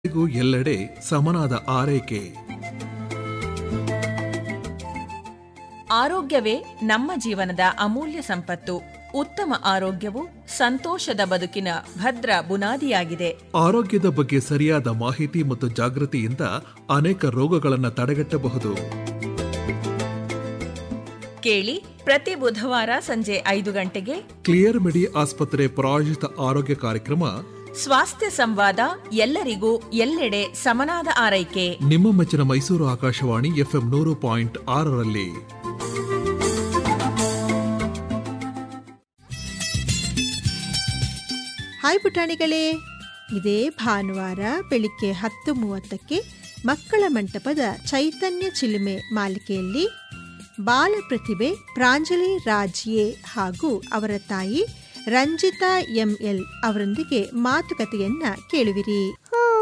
ಎಲ್ಲರಿಗೂ ಎಲ್ಲೆಡೆ ಸಮನಾದ ಆರೈಕೆ ಆರೋಗ್ಯವೇ ನಮ್ಮ ಜೀವನದ ಅಮೂಲ್ಯ ಸಂಪತ್ತು ಉತ್ತಮ ಆರೋಗ್ಯವು ಸಂತೋಷದ ಬದುಕಿನ ಭದ್ರ ಬುನಾದಿಯಾಗಿದೆ ಆರೋಗ್ಯದ ಬಗ್ಗೆ ಸರಿಯಾದ ಮಾಹಿತಿ ಮತ್ತು ಜಾಗೃತಿಯಿಂದ ಅನೇಕ ರೋಗಗಳನ್ನು ತಡೆಗಟ್ಟಬಹುದು ಕೇಳಿ ಪ್ರತಿ ಬುಧವಾರ ಸಂಜೆ ಐದು ಗಂಟೆಗೆ ಕ್ಲಿಯರ್ ಮೆಡಿ ಆಸ್ಪತ್ರೆ ಪ್ರಾಯೋಜಿತ ಆರೋಗ್ಯ ಕಾರ್ಯಕ್ರಮ ಸ್ವಾಸ್ಥ್ಯ ಸಂವಾದ ಎಲ್ಲರಿಗೂ ಎಲ್ಲೆಡೆ ಸಮನಾದ ಆರೈಕೆ ನಿಮ್ಮ ಮೆಚ್ಚಿನ ಮೈಸೂರು ಆಕಾಶವಾಣಿ ಎಫ್ಎಂ ನೂರು ಪಾಯಿಂಟ್ ಆರರಲ್ಲಿ ಹಾಯ್ ಪುಟಾಣಿಗಳೇ ಇದೇ ಭಾನುವಾರ ಬೆಳಿಗ್ಗೆ ಹತ್ತು ಮೂವತ್ತಕ್ಕೆ ಮಕ್ಕಳ ಮಂಟಪದ ಚೈತನ್ಯ ಚಿಲುಮೆ ಮಾಲಿಕೆಯಲ್ಲಿ ಬಾಲ ಪ್ರತಿಭೆ ಪ್ರಾಂಜಲಿ ರಾಜ್ಯೆ ಹಾಗೂ ಅವರ ತಾಯಿ ರಂಜಿತಾ ಎಂಎಲ್ ಅವರೊಂದಿಗೆ ಮಾತುಕತೆಯನ್ನ ಕೇಳುವಿರಿ